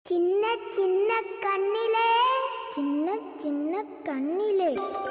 சின்ன சின்ன கண்ணிலே சின்ன சின்ன கண்ணிலே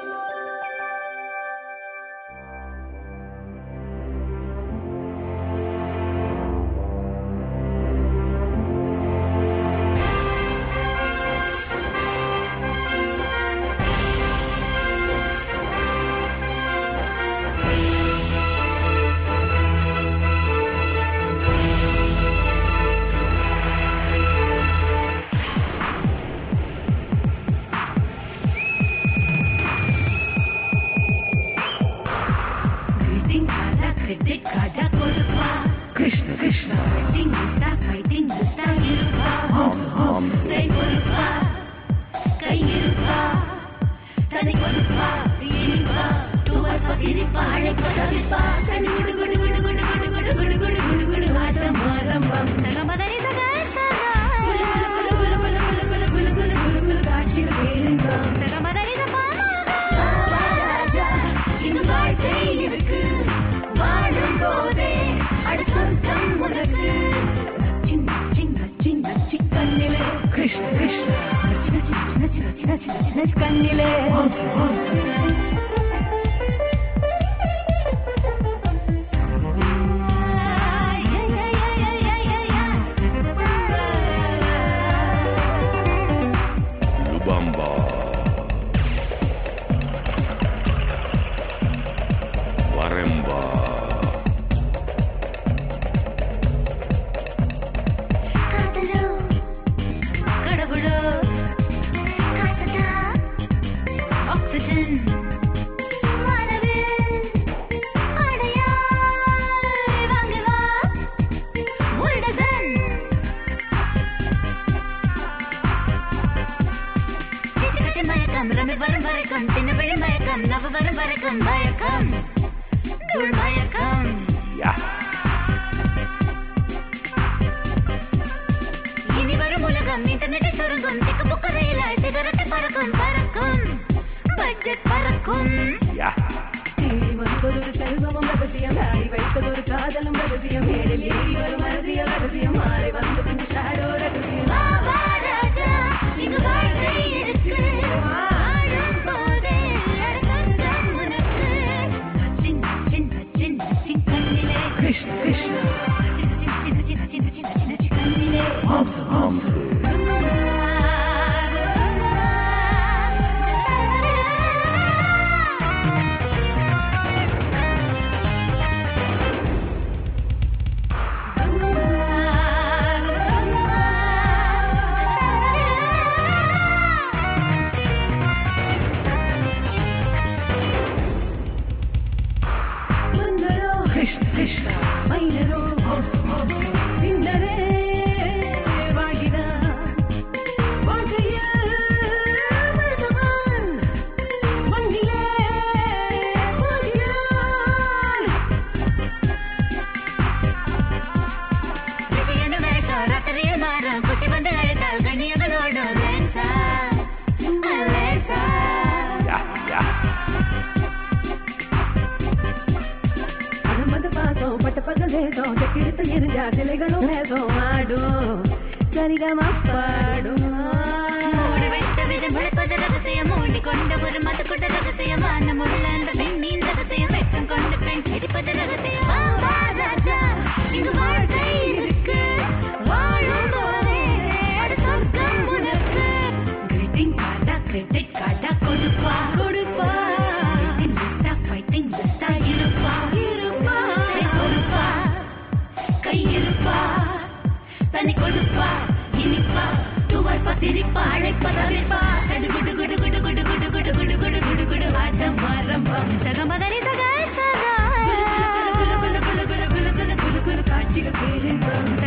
Greeting kada credit kada கொடுப்பா கிருஷ்ண கிருஷ்ணா Fighting விட்டா fighting விட்டா இருப்பா ஆம் ஆம் கை கொடுப்பா கை இருப்பா தனி கொடுப்பா இனிப்பா துவப்பா திரிப்பா அழைப்பா தவிப்பா கனி குடு குடு குடு குடு குடு குடு குடு குடு குடு குடு ஆட்டம் ஆரம்பம் சகமதனி சகா குலு குலு குலு குலு குலு குலு குலு குலு குலு குலு காட்சிகள் பேருந்தோம் சகமதனி ராஜா இந்த வாழ்க்கை இருக்கு வாழும் போதே அடுத்தம் உனக்கு சின்ன சின்ன சின்ன சிக்கண்ணிலே கிருஷ்ண கிருஷ்ணா சின்ன சின்ன சின்ன சின்ன சின்ன சின்ன கண்ணிலே ஆம் ஆம் லுபம்பா வரம்பா காதலோ கடவுளோ காசதா ஆக்சிஜன் வானவில் ஆடையாய் வாங்கி வா ஒரு டசன் சிட்டு சிட்டு மயக்கம் ரமி வரும் வரைக்கும் சின்ன விழி மயக்கம் நவ வரும் வரைக்கும் மயக்கம் தூள் மயக்கம் யா இனி வரும் உலகம் இன்டர்நெட்டில் சுருங்கும் திக்கு புக்கு ரயில சிகரெட்டு பறக்கும் பறக்கும் பட்ஜெட் பறக்கும் யா தேடி வருவதொரு செல்வமும் ரகசியம் தாடி வைத்ததொரு காதலும் ரகசியம் ஏழில் ஏறி வரும் அரசியல் ரகசியம் மாறி வந்து கொஞ்சம் ஷாடோ ரகசியம் ராஜா இங்கு வாழ்க்கை இருக்கு வாழும் போதே அடுத்தம் உனக்கு சின்ன சின்ன சின்ன சிக்கண்ணிலே கிருஷ்ண கிருஷ்ணா சின்ன சின்ன சின்ன சின்ன சின்ன சின்ன சிக்கண்ணிலே ஆம் ஆம் கிருஷ்ண கிருஷ்ணா மயிலரோ ஆம் ஆம் சிந்தரே வாழ்கிறா வாழ்க்கையில் மருத்துவன் வங்கிலே வாழ்கிறான் விஷயன்னு நினைத்தா ராத்திரியில் மாறும் குட்டி வந்து அழைத்தால் கண்ணியங்களோடு லேசா லேசா யா யா அனுமதி பாசம் பட்ட பகல் தேசம் செக்கிடுத்து எரிஞ்சா சிலைகளும் நேசம் ஆடும் சரிகமா பாடும் மூடி வைத்த விதம் முளைப்பது ரகசியம் மூடி கொண்ட ஒரு மது கொண்ட ரகசியம் வானம் உள்ள அந்த பெண்ணின் ரகசியம் வெட்கம் கொண்ட பெண் சிரிப்பது ரகசியம் வா, வா, ராஜா இங்கு வாழ்க்கை இருக்கு வாழும் போதே அது சொர்க்கம் உனக்கு கிரீட்டிங் கார்டா கிரெடிட் கார்டா கொடுப்பா கொடுப்பா ஃபைட்டிங் பெஸ்டா இருப்பா இருப்பா கொடுப்பா கை இருப்பா தனி கொடுப்பா இனிப்பா துவர்ப்பா திரிப்பா அழைப்பா தவிர்ப்பா கடு குடு குடு குடு குடு குடு குடு குடு குடு குடு குடு ஆட்டம் ஆரம்பம் சகமதனி சகா சகா குலு குலு குலு குலு குலு குலு குலு குலு குலு காட்சிகள் பேரின்பம்